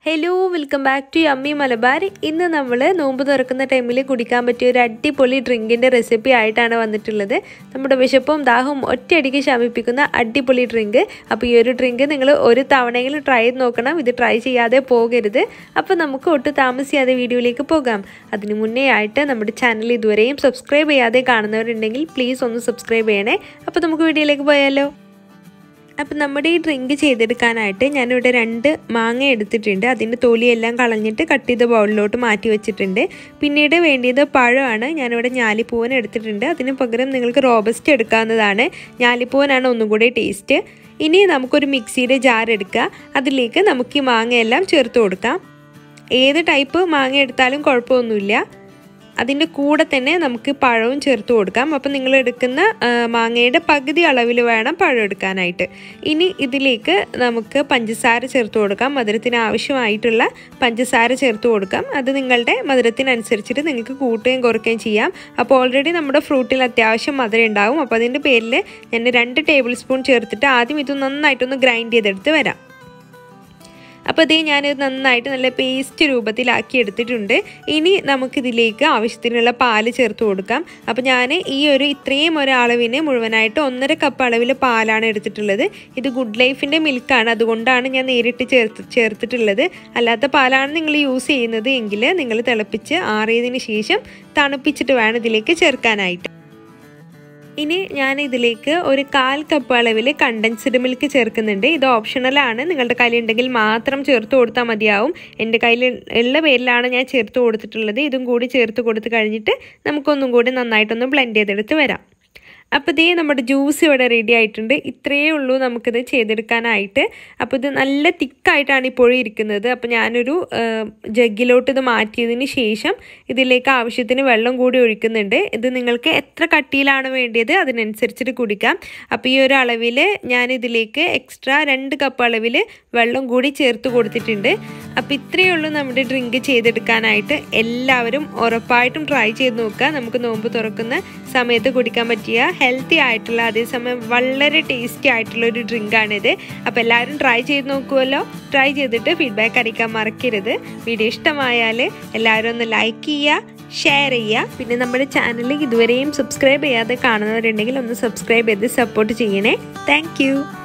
hello welcome back to അമ്മി മലബാർ ഇന്ന് നമ്മൾ നോമ്പ് തുറക്കുന്ന ടൈമിൽ കുടിക്കാൻ പറ്റിയ ഒരു അടിപൊളി ഡ്രിങ്കിൻ്റെ റെസിപ്പി ആയിട്ടാണ് വന്നിട്ടുള്ളത് നമ്മുടെ വിശപ്പും ദാഹവും ഒറ്റയടിക്ക് ശമിപ്പിക്കുന്ന അടിപൊളി ഡ്രിങ്ക് അപ്പോൾ ഈ ഒരു ഡ്രിങ്ക് നിങ്ങൾ ഒരു തവണയെങ്കിലും ട്രൈ ചെയ്ത് നോക്കണം ഇത് ട്രൈ ചെയ്യാതെ പോകരുത് അപ്പോൾ നമുക്ക് ഒട്ടും താമസിയാതെ വീഡിയോയിലേക്ക് പോകാം അതിന് മുന്നേ ആയിട്ട് നമ്മുടെ ചാനൽ ഇതുവരെയും സബ്സ്ക്രൈബ് ചെയ്യാതെ കാണുന്നവരുണ്ടെങ്കിൽ പ്ലീസ് ഒന്ന് സബ്സ്ക്രൈബ് ചെയ്യണേ അപ്പോൾ നമുക്ക് വീഡിയോയിലേക്ക് പോയാലോ അപ്പം നമ്മുടെ ഈ ഡ്രിങ്ക് ചെയ്തെടുക്കാനായിട്ട് ഞാനിവിടെ രണ്ട് മാങ്ങ എടുത്തിട്ടുണ്ട് അതിൻ്റെ തൊലിയെല്ലാം കളഞ്ഞിട്ട് കട്ട് ചെയ്ത ബൗളിലോട്ട് മാറ്റി വെച്ചിട്ടുണ്ട് പിന്നീട് വേണ്ടിയത് പഴമാണ് ഞാനിവിടെ ഞാലിപ്പൂവൻ എടുത്തിട്ടുണ്ട് അതിന് പകരം നിങ്ങൾക്ക് റോബസ്റ്റ് എടുക്കാവുന്നതാണ് ഞാലിപ്പൂവനാണ് ഒന്നും കൂടി ടേസ്റ്റ് ഇനി നമുക്കൊരു മിക്സിയുടെ ജാർ എടുക്കുക അതിലേക്ക് നമുക്ക് ഈ മാങ്ങയെല്ലാം ചേർത്ത് കൊടുക്കാം ഏത് ടൈപ്പ് മാങ്ങ എടുത്താലും കുഴപ്പമൊന്നുമില്ല അതിൻ്റെ കൂടെ തന്നെ നമുക്ക് പഴവും ചേർത്ത് കൊടുക്കാം അപ്പം നിങ്ങൾ എടുക്കുന്ന മാങ്ങയുടെ പകുതി അളവിൽ വേണം പഴം എടുക്കാനായിട്ട് ഇനി ഇതിലേക്ക് നമുക്ക് പഞ്ചസാര ചേർത്ത് കൊടുക്കാം മധുരത്തിന് ആവശ്യമായിട്ടുള്ള പഞ്ചസാര ചേർത്ത് കൊടുക്കാം അത് നിങ്ങളുടെ മധുരത്തിനനുസരിച്ചിട്ട് നിങ്ങൾക്ക് കൂട്ടുകയും കുറയ്ക്കുകയും ചെയ്യാം അപ്പോൾ ഓൾറെഡി നമ്മുടെ ഫ്രൂട്ടിൽ അത്യാവശ്യം മധുരം ഉണ്ടാവും അപ്പോൾ അതിൻ്റെ പേരിൽ ഞാൻ രണ്ട് ടേബിൾ സ്പൂൺ ചേർത്തിട്ട് ആദ്യം ഇത് നന്നായിട്ടൊന്ന് ഗ്രൈൻഡ് ചെയ്തെടുത്ത് വരാം അപ്പോൾ ഇതേ ഞാനിത് നന്നായിട്ട് നല്ല പേസ്റ്റ് രൂപത്തിലാക്കി എടുത്തിട്ടുണ്ട് ഇനി നമുക്കിതിലേക്ക് ആവശ്യത്തിനുള്ള പാല് ചേർത്ത് കൊടുക്കാം അപ്പോൾ ഞാൻ ഈ ഒരു ഇത്രയും ഒരളവിന് മുഴുവനായിട്ട് ഒന്നര കപ്പ് അളവിൽ പാലാണ് എടുത്തിട്ടുള്ളത് ഇത് ഗുഡ് ലൈഫിൻ്റെ മിൽക്കാണ് അതുകൊണ്ടാണ് ഞാൻ നേരിട്ട് ചേർത്ത് ചേർത്തിട്ടുള്ളത് അല്ലാത്ത പാലാണ് നിങ്ങൾ യൂസ് ചെയ്യുന്നത് എങ്കിൽ നിങ്ങൾ തിളപ്പിച്ച് ആറിയതിന് ശേഷം തണുപ്പിച്ചിട്ട് വേണം ഇതിലേക്ക് ചേർക്കാനായിട്ട് ഇനി ഞാൻ ഇതിലേക്ക് ഒരു കാൽ കപ്പ് അളവിൽ കണ്ടൻസ്ഡ് മിൽക്ക് ചേർക്കുന്നുണ്ട് ഇത് ഓപ്ഷണലാണ് നിങ്ങളുടെ കയ്യിലുണ്ടെങ്കിൽ മാത്രം ചേർത്ത് കൊടുത്താൽ മതിയാവും എൻ്റെ കയ്യിൽ ഉള്ള പേരിലാണ് ഞാൻ ചേർത്ത് കൊടുത്തിട്ടുള്ളത് ഇതും കൂടി ചേർത്ത് കൊടുത്ത് കഴിഞ്ഞിട്ട് നമുക്കൊന്നും കൂടി നന്നായിട്ടൊന്ന് ബ്ലെൻഡ് ചെയ്തെടുത്ത് വരാം അപ്പോൾ ഇതേ നമ്മുടെ ജ്യൂസ് ഇവിടെ റെഡി ആയിട്ടുണ്ട് ഇത്രയേ ഉള്ളൂ നമുക്കിത് ചെയ്തെടുക്കാനായിട്ട് അപ്പോൾ ഇത് നല്ല തിക്കായിട്ടാണ് ഇപ്പോഴും ഇരിക്കുന്നത് അപ്പോൾ ഞാനൊരു ജഗ്ഗിലോട്ട് ഇത് മാറ്റിയതിന് ശേഷം ഇതിലേക്ക് ആവശ്യത്തിന് വെള്ളം കൂടി ഒഴിക്കുന്നുണ്ട് ഇത് നിങ്ങൾക്ക് എത്ര കട്ടിയിലാണ് വേണ്ടിയത് അതിനനുസരിച്ചിട്ട് കുടിക്കാം അപ്പോൾ ഈ ഒരു അളവിൽ ഞാനിതിലേക്ക് എക്സ്ട്രാ രണ്ട് കപ്പ് അളവിൽ വെള്ളം കൂടി ചേർത്ത് കൊടുത്തിട്ടുണ്ട് അപ്പോൾ ഇത്രയേ ഉള്ളൂ നമ്മുടെ ഡ്രിങ്ക് ചെയ്തെടുക്കാനായിട്ട് എല്ലാവരും ഉറപ്പായിട്ടും ട്രൈ ചെയ്ത് നോക്കുക നമുക്ക് നോമ്പ് തുറക്കുന്ന സമയത്ത് കുടിക്കാൻ പറ്റിയ ഹെൽത്തി ആയിട്ടുള്ള അതേസമയം വളരെ ടേസ്റ്റി ആയിട്ടുള്ള ഒരു ഡ്രിങ്കാണിത് അപ്പോൾ എല്ലാവരും ട്രൈ ചെയ്ത് നോക്കുമല്ലോ ട്രൈ ചെയ്തിട്ട് ഫീഡ്ബാക്ക് അറിയിക്കാൻ മറക്കരുത് വീഡിയോ ഇഷ്ടമായാൽ എല്ലാവരും ഒന്ന് ലൈക്ക് ചെയ്യുക ഷെയർ ചെയ്യുക പിന്നെ നമ്മുടെ ചാനൽ ഇതുവരെയും സബ്സ്ക്രൈബ് ചെയ്യാതെ കാണുന്നവരുണ്ടെങ്കിൽ ഒന്ന് സബ്സ്ക്രൈബ് ചെയ്ത് സപ്പോർട്ട് ചെയ്യണേ താങ്ക്